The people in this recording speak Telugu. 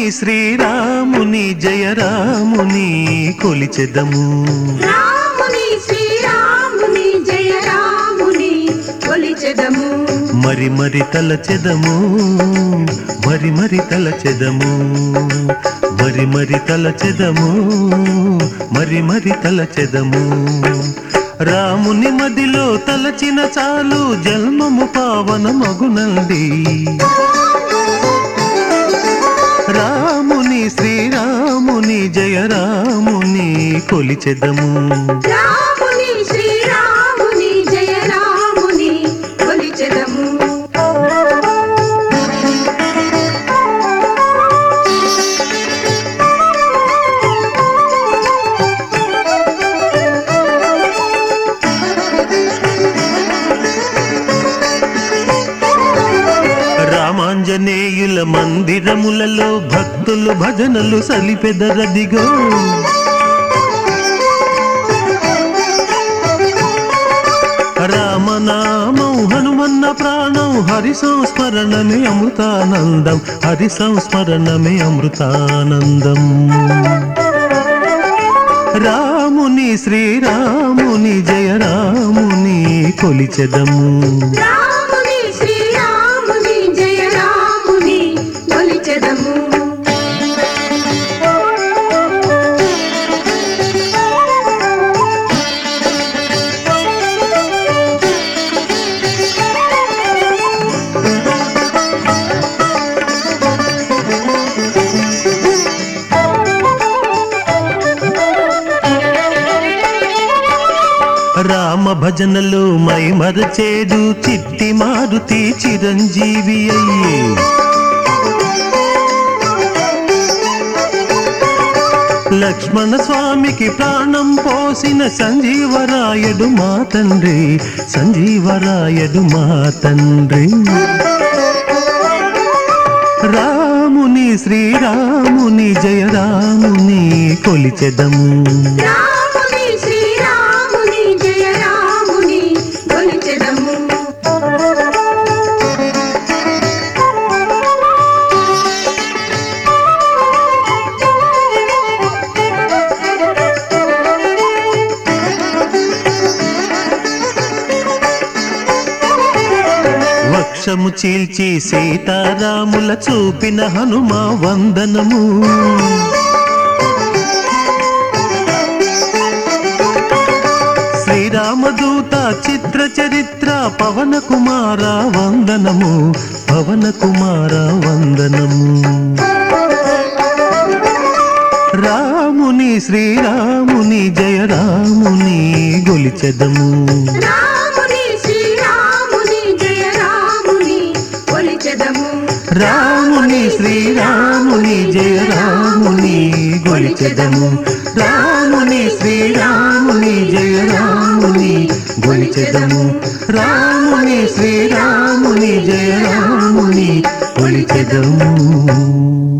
శ్రీరాముని జయరాముని కొలిచెదము రాముని శ్రీరాముని జయ రాముని కొలిచెదము మరి మరి తలచెదము మరి మరి తలచెదము మరి మరి తలచెదము మరి మరి తలచెదము రాముని మదిలో తలచిన చాలు జన్మము పావన మగునండి రాముని శ్రీరాముని జయరాముని కొలిచెదము రాముని శ్రీరాముని జయ రాముని కొలిచెదము రామాంజనేయుల మందిరములలో భక్తులు భజనలు సలిపెదరదిగో రామనామం హనుమన్న ప్రాణం హరి సంస్మరణమే అమృతానందం హరి సంస్మరణమే అమృతానందం రాముని శ్రీరాముని జయ రాముని కొలిచెదము రాముని శ్రీరాముని జయ రాముని కొలిచెదము రామ భజనలు మై మరచేడు చిట్టి మారుతి చిరంజీవి అయ్యే లక్ష్మణ స్వామికి ప్రాణం పోసిన సంజీవరాయుడు మా తండ్రి సంజీవరాయుడు మా తండ్రి రాముని శ్రీరాముని జయ రాముని కొలిచెదము రాముని శ్రీరాముని జయ రాముని కొలిచెదము వక్షము చీల్చి సీతారాముల చూపిన హనుమ వందనము శ్రీరామదూత చిత్ర చరిత్ర పవన కుమార వందనము పవన కుమార వందనము రాముని శ్రీరాముని జయ రాముని గొలిచెదము రాముని శ్రీరాముని జయ రాముని కొలిచెదము రాముని శ్రీరాముని జయ రాముని గొలిచెదము రాముని శ్రీరాముని జయ రాముని గొలిచెదము రాముని శ్రీరాముని జయ రాముని గొలిచెదము